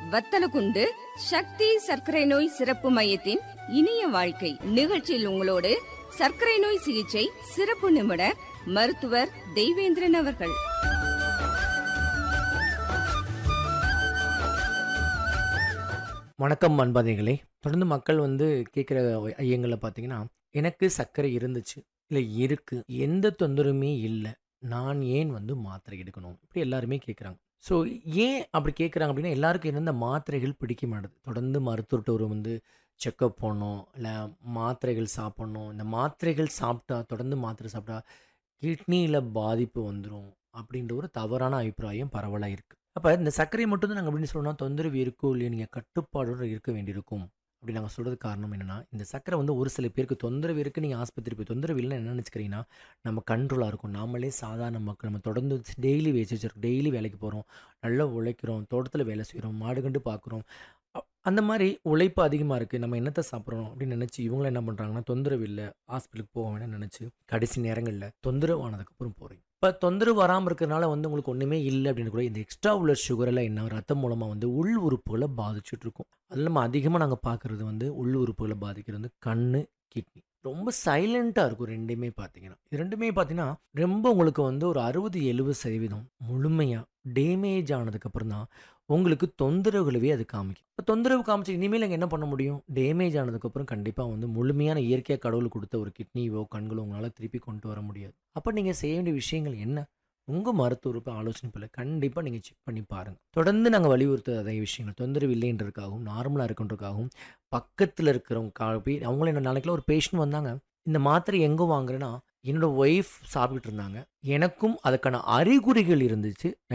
வத்தலகுண்டு சக்தி சர்க்கரை நோய் சிறப்பு மையத்தின் இனிய வாழ்க்கை நிகழ்ச்சியில் உங்களோடு சர்க்கரை நோய் சிகிச்சை சிறப்பு நிபுணர் மருத்துவர் தெய்வேந்திரன் அவர்கள் வணக்கம் அன்பாதைகளே தொடர்ந்து மக்கள் வந்து கேட்குற ஐயங்களை பார்த்தீங்கன்னா எனக்கு சர்க்கரை இருந்துச்சு இல்லை இருக்கு எந்த தொந்தரவுமே இல்லை நான் ஏன் வந்து மாத்திரை எடுக்கணும் இப்படி எல்லாருமே கேட்குறாங்க ஸோ ஏன் அப்படி கேட்குறாங்க அப்படின்னா எல்லாருக்கும் எந்தெந்த மாத்திரைகள் பிடிக்க மாட்டுது தொடர்ந்து மருத்துவர்கிட்ட ஒரு வந்து செக்கப் போடணும் இல்லை மாத்திரைகள் சாப்பிட்ணும் இந்த மாத்திரைகள் சாப்பிட்டா தொடர்ந்து மாத்திரை சாப்பிட்டா கிட்னியில் பாதிப்பு வந்துடும் அப்படின்ற ஒரு தவறான அபிப்பிராயம் பரவலாக இருக்குது அப்போ இந்த சர்க்கரை மட்டும் தான் நாங்கள் அப்படின்னு சொல்லணும்னா தொந்தரவு இருக்கோ இல்லையோ நீங்கள் கட்டுப்பாடோடு இருக்க வேண்டியிருக்கும் அப்படி நாங்கள் சொல்கிறது காரணம் என்னென்னா இந்த சர்க்கரை வந்து ஒரு சில பேருக்கு தொந்தரவு இருக்குது நீங்கள் ஆஸ்பத்திரி போய் தொந்தரவு இல்லைன்னு என்ன நினச்சிக்கிறீங்கன்னா நம்ம கண்ட்ரோலாக இருக்கும் நாமளே சாதாரண மக்கள் நம்ம தொடர்ந்து டெய்லி வேச்சு வச்சிருக்கோம் டெய்லி வேலைக்கு போகிறோம் நல்லா உழைக்கிறோம் தோட்டத்தில் வேலை செய்கிறோம் மாடு கண்டு பார்க்குறோம் அ- அந்த மாதிரி உழைப்பு அதிகமாக இருக்குது நம்ம என்னத்தை சாப்பிட்றோம் அப்படின்னு நினச்சி இவங்களும் என்ன பண்ணுறாங்கன்னா தொந்தரவு இல்லை ஹாஸ்பிட்டலுக்கு போக வேணாம்னு நினச்சி கடைசி நேரங்களில் தொந்தரவு ஆனதுக்கப்புறம் போகிறீங்க இப்போ தொந்தரவு வராமல் இருக்கிறனால வந்து உங்களுக்கு ஒன்றுமே இல்லை அப்படின்னு கூட இந்த எக்ஸ்ட்ரா உள்ள சுகரெல்லாம் என்ன ரத்தம் மூலமாக வந்து உள் உறுப்புகளை பாதிச்சுட்டு இருக்கும் அதில் நம்ம அதிகமாக நாங்கள் பார்க்குறது வந்து உள் உறுப்புகளை பாதிக்கிறது வந்து கண்ணு கிட்னி ரொம்ப சைலண்ட்டாக இருக்கும் ரெண்டுமே பார்த்தீங்கன்னா இது ரெண்டுமே பார்த்தீங்கன்னா ரொம்ப உங்களுக்கு வந்து ஒரு அறுபது எழுபது சதவீதம் முழுமையாக டேமேஜ் ஆனதுக்கப்புறம் தான் உங்களுக்கு தொந்தரவுகளவே அது காமிக்கும் இப்போ தொந்தரவு காமிச்சு இனிமேல் நாங்கள் என்ன பண்ண முடியும் டேமேஜ் ஆனதுக்கப்புறம் கண்டிப்பாக வந்து முழுமையான இயற்கையாக கடவுள் கொடுத்த ஒரு கிட்னியோ கண்களோ உங்களால் திருப்பி கொண்டு வர முடியாது அப்போ நீங்கள் செய்ய வேண்டிய விஷயங்கள் என்ன உங்கள் மருத்துவருக்கு ஆலோசனை பண்ணல கண்டிப்பாக நீங்கள் செக் பண்ணி பாருங்கள் தொடர்ந்து நாங்கள் வலியுறுத்த அதே விஷயங்கள் தொந்தரவு இல்லைன்றதுக்காகவும் நார்மலாக இருக்குன்றதுக்காகவும் பக்கத்தில் இருக்கிறவங்க காப்பி அவங்கள என்ன நாளைக்குலாம் ஒரு பேஷண்ட் வந்தாங்க இந்த மாத்திரை எங்கே வாங்குறேன்னா என்னோட ஒய்ஃப் சாப்பிட்டுட்டு இருந்தாங்க எனக்கும் அதுக்கான அறிகுறிகள் இருந்துச்சு